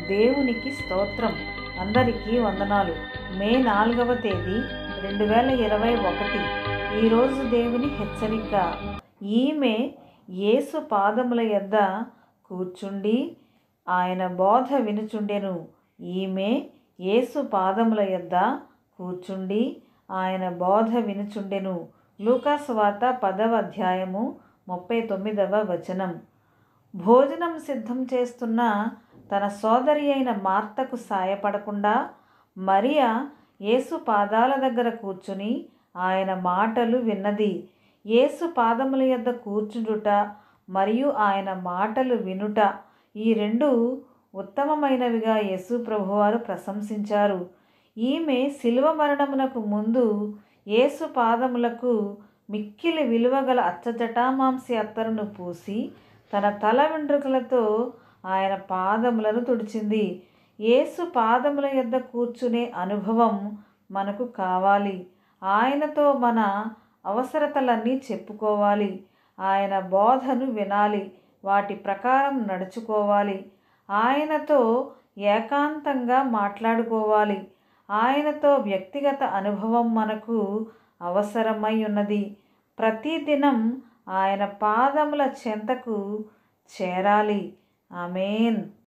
దేవునికి స్తోత్రం అందరికీ వందనాలు మే నాలుగవ తేదీ రెండు వేల ఇరవై ఒకటి ఈరోజు దేవుని హెచ్చరిక ఈమె యేసు పాదముల యొద్ద కూర్చుండి ఆయన బోధ వినుచుండెను ఈమె యేసు పాదముల యొద్ద కూర్చుండి ఆయన బోధ వినుచుండెను లూకాసు వార్త పదవ అధ్యాయము ముప్పై తొమ్మిదవ వచనం భోజనం సిద్ధం చేస్తున్న తన సోదరి అయిన మార్తకు సాయపడకుండా మరియా యేసు పాదాల దగ్గర కూర్చుని ఆయన మాటలు విన్నది యేసు పాదముల యొద్ద కూర్చుండుట మరియు ఆయన మాటలు వినుట ఈ రెండు ఉత్తమమైనవిగా యేసు ప్రభువారు ప్రశంసించారు ఈమె శిలువ మరణమునకు ముందు యేసు పాదములకు మిక్కిలి విలువగల అచ్చజటామాంసి అత్తరును పూసి తన తల వెంట్రుకలతో ఆయన పాదములను తుడిచింది యేసు పాదముల యొద్ద కూర్చునే అనుభవం మనకు కావాలి ఆయనతో మన అవసరతలన్నీ చెప్పుకోవాలి ఆయన బోధను వినాలి వాటి ప్రకారం నడుచుకోవాలి ఆయనతో ఏకాంతంగా మాట్లాడుకోవాలి ఆయనతో వ్యక్తిగత అనుభవం మనకు అవసరమై ఉన్నది ప్రతిదినం ఆయన పాదముల చెంతకు చేరాలి ఆమెన్